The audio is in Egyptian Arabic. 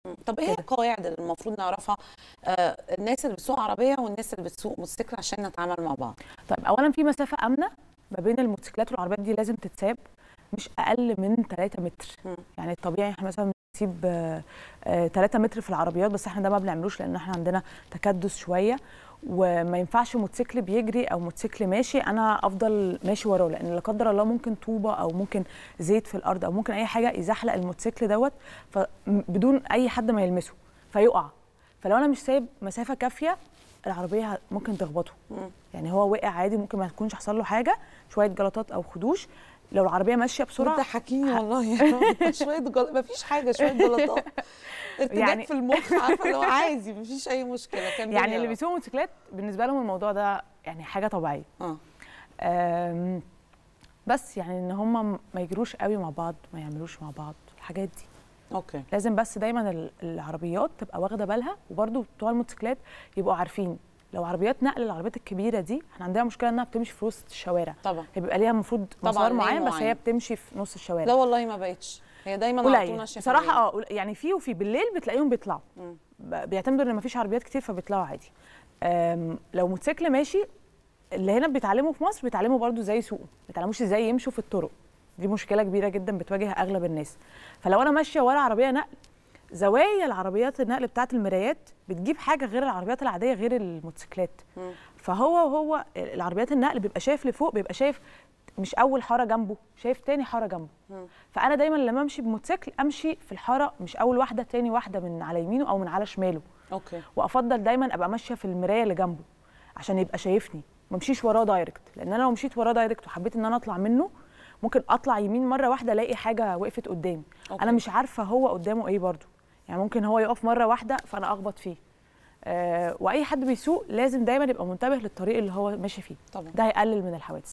طب ايه هي كده. القواعد اللي المفروض نعرفها آه الناس اللي بتسوق عربيه والناس اللي بتسوق موتوسيكل عشان نتعامل مع بعض طيب اولا في مسافه امنه ما بين الموتوسيكلات والعربيات دي لازم تتساب مش اقل من 3 متر مم. يعني الطبيعي احنا مثلا بنسيب 3 متر في العربيات بس احنا ده ما بنعملوش لان احنا عندنا تكدس شويه وما ينفعش موتوسيكل بيجري او موتوسيكل ماشي انا افضل ماشي وراه لان لا قدر الله ممكن طوبه او ممكن زيت في الارض او ممكن اي حاجه يزحلق الموتوسيكل دوت ف- بدون اي حد ما يلمسه فيقع فلو انا مش سايب مسافه كافيه العربيه ه- ممكن تخبطه مم. يعني هو وقع عادي ممكن ما تكونش حصل له حاجه شويه جلطات او خدوش لو العربيه ماشيه بسرعه بتضحكيني والله يا رب. شويه جل... مفيش حاجه شويه جلطات ارتجاج يعني- في المخ عارفه اللي هو عادي مفيش اي مشكله كان يعني اللي بيسوقوا موتوسيكلات بالنسبه لهم الموضوع ده يعني حاجه طبيعيه اه أم، بس يعني ان هم ما يجروش قوي مع بعض ما يعملوش مع بعض الحاجات دي اوكي لازم بس دايما ال- العربيات تبقى واخده بالها وبرده بتوع الموتوسيكلات يبقوا عارفين لو عربيات نقل العربيات الكبيره دي احنا عندنا مشكله انها بتمشي في وسط الشوارع طبعا هي بيبقى ليها المفروض طبعاً مسار لين معين بس معين. هي بتمشي في نص الشوارع لا والله ما بقتش هي دايما على طول قليل ماشيه في بصراحه الليل. اه قل- يعني في وفي بالليل بتلاقيهم بيطلعوا مم. ب- بيعتمدوا ان مفيش عربيات كتير فبيطلعوا عادي أم، لو موتوسيكل ماشي اللي هنا بيتعلموا في مصر بيتعلموا برضو ازاي يسوقوا ما بيتعلموش ازاي يمشوا في الطرق دي مشكله كبيره جدا بتواجه اغلب الناس فلو انا ماشيه ورا عربيه نقل زوايا العربيات النقل بتاعه المرايات بتجيب حاجه غير العربيات العاديه غير الموتوسيكلات مم. فهو هو العربيات النقل بيبقى شايف لفوق بيبقى شايف مش اول حاره جنبه شايف تاني حاره جنبه مم. فانا دايما لما امشي بموتوسيكل امشي في الحاره مش اول واحده تاني واحده من على يمينه او من على شماله اوكي وافضل دايما ابقى ماشيه في المرايه اللي جنبه عشان يبقى شايفني ما امشيش وراه دايركت لان انا لو مشيت وراه دايركت وحبيت ان انا اطلع منه ممكن اطلع يمين مره واحده الاقي حاجه وقفت قدامي أوكي. انا مش عارفه هو قدامه ايه برضو يعني ممكن هو يقف مره واحده فانا اخبط فيه آه واي حد بيسوق لازم دايما يبقى منتبه للطريق اللي هو ماشي فيه طبعا ده هيقلل من الحوادث